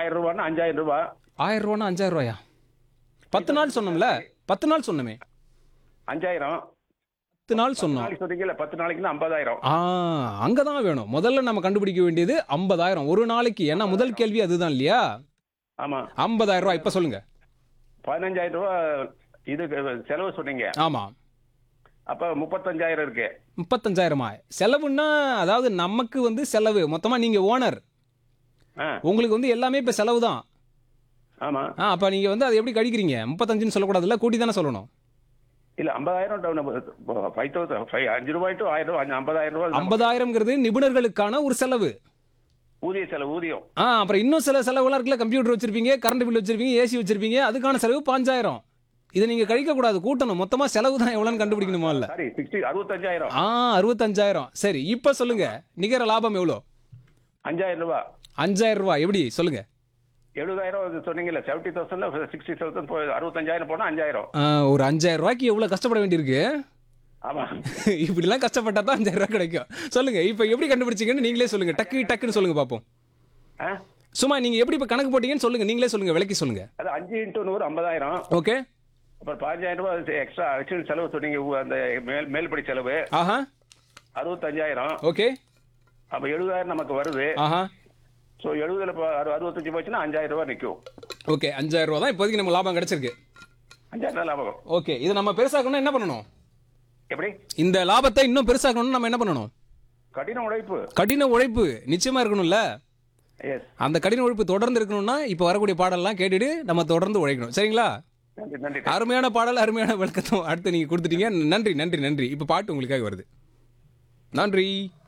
ஆயிரம் ரூபான்னா அஞ்சாயிரம் ரூபாய் ஆயிரம் ரூபானா அஞ்சாயிரம் ரூபாயா பத்து நாள் சொன்னோம்ல பத்து நாள் சொன்னோமே அஞ்சாயிரம் பத்து நாள் சொன்னோம் நாளைக்கு சொன்னீங்கல்ல பத்து நாளைக்குன்னா ஐம்பதாயிரம் ஆ அங்கே தான் வேணும் முதல்ல நம்ம கண்டுபிடிக்க வேண்டியது ஐம்பதாயிரம் ஒரு நாளைக்கு ஏன்னா முதல் கேள்வி அதுதான் இல்லையா ஆமா ஐம்பதாயிரம் ரூபாய் இப்போ சொல்லுங்க பதினஞ்சாயிரம் ரூபாய் இதுக்கு செலவு சொன்னீங்க ஆமாம் அப்ப முப்பத்தஞ்சாயிரம் இருக்கு முப்பத்தஞ்சாயிரமா செலவுன்னா அதாவது நமக்கு வந்து செலவு மொத்தமாக நீங்கள் ஓனர் ஆ உங்களுக்கு வந்து எல்லாமே இப்போ செலவு தான் ஆமா ஆ அப்போ நீங்கள் வந்து அதை எப்படி கழிக்கிறீங்க முப்பத்தஞ்சுன்னு சொல்லக்கூடாதுல்ல கூட்டி தானே சொல்லணும் இல்ல ஐம்பதாயிரம் ஃபைவ் தௌசண்ட் ஃபைவ் அஞ்சு ரூபாய் டு ஆயிரம் ரூபாய் ஐம்பதாயிரம் ரூபாய் நம்ம ஐம்பதாயிரம்ங்கிறது நிபுணர்களுக்கான ஒரு செலவு ஊதிய செலவு ஊதியம் ஆ அப்புறம் இன்னும் சில செலவுலாம் இருக்குல்ல கம்ப்யூட்டர் வச்சிருப்பீங்க கரண்ட் பில் வச்சிருப்பீங்க ஏசி வச்சிருப்பீங்க அதுக்கான செலவு பாஞ்சாயிரம் இதை நீங்க கழிக்க கூடாது கூட்டணும் மொத்தமா செலவு தான் எவ்வளோன்னு கண்டுபிடிக்கணுமா இல்ல சாரி சிக்ஸ்டி அறுபத்தஞ்சாயிரம் ஆ அறுபத்தஞ்சாயிரம் சரி இப்ப சொல்லுங்க நிகர லாபம் எவ்வளோ அஞ்சாயிரம் ரூபாய் அஞ்சாயிரம் ரூபாய் எப்படி சொல்லுங்க எழுபதாயிரம் இது சொன்னீங்கல்ல செவன்டி தௌசண்ட்ல சிக்ஸ்டி தௌசண்ட் அறுபத்தஞ்சாயிரம் போனா அஞ்சாயிரம் ஆ, ஒரு அஞ்சாயிரம் ரூபாய்க்கு எவ்வளவு கஷ்டப்பட வேண்டியிருக்கு ஆமா இப்படிலாம் கஷ்டப்பட்டா தான் அஞ்சாயிரம் ரூபாய் கிடைக்கும் சொல்லுங்க இப்போ எப்படி கண்டுபிடிச்சீங்கன்னு நீங்களே சொல்லுங்க டக்கு டக்குன்னு சொல்லுங்க பார்ப்போம் ஆ? சும்மா நீங்க எப்படி இப்போ கணக்கு போட்டீங்கன்னு சொல்லுங்க நீங்களே சொல்லுங்க விளக்கி சொல்லுங்க அது அஞ்சு இன்ட்டு நூறு ஐம்பதாயிரம் ஓகே அப்புறம் பதினஞ்சாயிரம் ரூபாய் எக்ஸ்ட்ரா அடிஷனல் செலவு சொன்னீங்க ஊ- அந்த மேல் மேல்படி செலவு ஆஹா அறுபத்தஞ்சாயிரம் ஓகே அப்ப எழுபதாயிரம் நமக்கு வருது ஆஹா ஸோ எழுபதுல இப்போ அறு- அறுபத்தஞ்சு போச்சுன்னா அஞ்சாயிரம் ரூபாய் நிற்கும் ஓகே அஞ்சாயிரம் ரூபா தான் இப்போதைக்கு நம்ம லாபம் கிடைச்சிருக்கு அஞ்சாயிரம் ரூபாய் லாபம் ஓகே இதை நம்ம பெருசாக்கணும்னா என்ன பண்ணணும் எப்படி இந்த லாபத்தை இன்னும் பெருசாக்கணும்னா நம்ம என்ன பண்ணணும் கடின உழைப்பு கடின உழைப்பு நிச்சயமா இருக்கணும்ல எஸ் அந்த கடின உழைப்பு தொடர்ந்து இருக்கணும்னா இப்போ வரக்கூடிய பாடல்லாம் கேட்டுட்டு நம்ம தொடர்ந்து உழைக்கணும் சரிங்களா நன்றி நன்றி அருமையான பாடல் அருமையான விளக்கத்தை அடுத்து நீங்க கொடுத்துட்டீங்க நன்றி நன்றி நன்றி இப்போ பாட்டு உங்களுக்காக வருது நன்றி